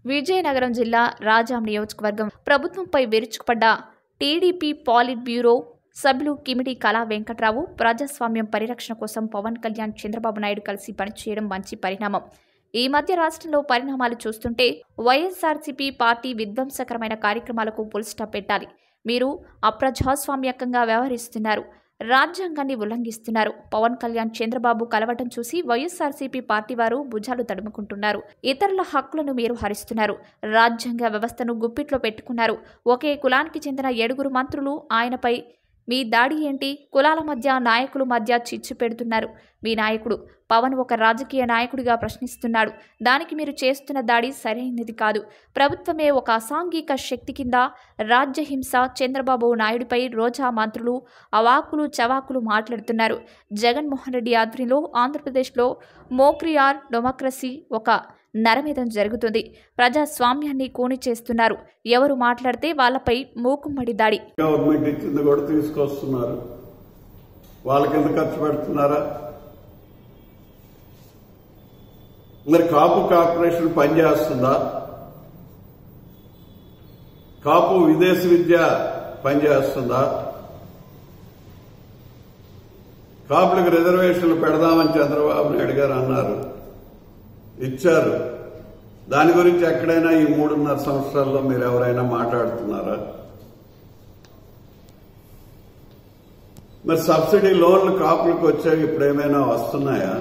విజయనగరం జిల్లా రాజాం నియోజకవర్గం ప్రభుత్వంపై విరుచుకుపడ్డ టీడీపీ పాలిట్ బ్యూరో సభ్యులు కిమిడి కళా వెంకట్రావు ప్రజాస్వామ్యం పరిరక్షణ కోసం పవన్ కళ్యాణ్ చంద్రబాబు నాయుడు కలిసి పనిచేయడం మంచి పరిణామం ఈ మధ్య రాష్ట్రంలో పరిణామాలు చూస్తుంటే వైఎస్ఆర్సీపీ పార్టీ విధ్వంసకరమైన కార్యక్రమాలకు ఫుల్ స్టాప్ పెట్టాలి మీరు అప్రజాస్వామ్యకంగా వ్యవహరిస్తున్నారు రాజ్యాంగాన్ని ఉల్లంఘిస్తున్నారు పవన్ కళ్యాణ్ చంద్రబాబు కలవటం చూసి వైఎస్ఆర్సీపీ పార్టీ వారు భుజాలు తడుముకుంటున్నారు ఇతరుల హక్కులను మీరు హరిస్తున్నారు రాజ్యాంగ వ్యవస్థను గుప్పిట్లో పెట్టుకున్నారు ఒకే కులానికి చెందిన ఏడుగురు మంత్రులు ఆయనపై మీ దాడి ఏంటి కులాల మధ్య నాయకుల మధ్య చిచ్చు పెడుతున్నారు మీ నాయకుడు పవన్ ఒక రాజకీయ నాయకుడిగా ప్రశ్నిస్తున్నాడు దానికి మీరు చేస్తున్న దాడి సరైనది కాదు ప్రభుత్వమే ఒక అసాంఘిక శక్తి కింద రాజ్యహింస చంద్రబాబు నాయుడిపై రోజా మంత్రులు అవాకులు చవాకులు మాట్లాడుతున్నారు జగన్మోహన్ రెడ్డి ఆధ్వర్యంలో ఆంధ్రప్రదేశ్లో మోక్రియార్ డెమోక్రసీ ఒక నరమేధం జరుగుతుంది ప్రజాస్వామ్యాన్ని కూని చేస్తున్నారు ఎవరు మాట్లాడితే వాళ్ళపై మూకుమ్మడి దాడి గవర్నమెంట్ ఇచ్చింది కూడా తీసుకొస్తున్నారు వాళ్ళకి ఎంత ఖర్చు పెడుతున్నారా మరి కాపు కార్పొరేషన్ పనిచేస్తుందా కాపు విదేశీ విద్య పనిచేస్తుందా కాపులకు రిజర్వేషన్లు పెడదామని చంద్రబాబు నాయుడు గారు అన్నారు ఇచ్చారు దాని గురించి ఎక్కడైనా ఈ మూడున్నర సంవత్సరాల్లో మీరు ఎవరైనా మాట్లాడుతున్నారా మరి సబ్సిడీ లోన్లు కాపులకు వచ్చాయి ఇప్పుడు ఏమైనా వస్తున్నాయా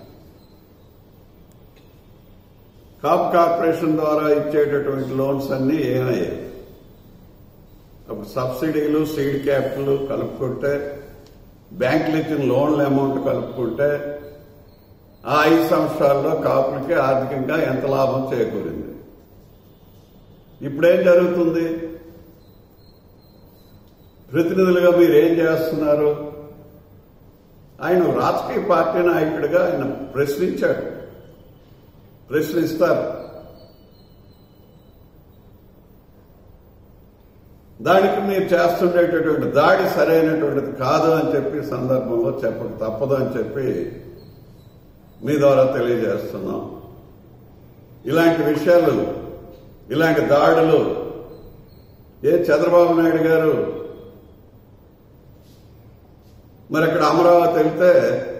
కాప్ కార్పొరేషన్ ద్వారా ఇచ్చేటటువంటి లోన్స్ అన్ని ఏమయ్యాయి అప్పుడు సబ్సిడీలు సీడ్ క్యాపిటల్ కలుపుకుంటే బ్యాంకులు ఇచ్చిన లోన్ల అమౌంట్ కలుపుకుంటే ఆ ఐదు సంవత్సరాల్లో కాపులకి ఆర్థికంగా ఎంత లాభం చేకూరింది ఇప్పుడేం జరుగుతుంది ప్రతినిధులుగా మీరు ఏం చేస్తున్నారు ఆయన రాజకీయ పార్టీ నాయకుడిగా ఆయన ప్రశ్నించాడు ప్రశ్నిస్తారు దానికి మీరు చేస్తుండేటటువంటి దాడి సరైనటువంటిది కాదు అని చెప్పి సందర్భంలో చెప్పక తప్పదు అని చెప్పి మీ ద్వారా తెలియజేస్తున్నాం ఇలాంటి విషయాలు ఇలాంటి దాడులు ఏ చంద్రబాబు నాయుడు గారు మరి అక్కడ అమరావతి వెళ్తే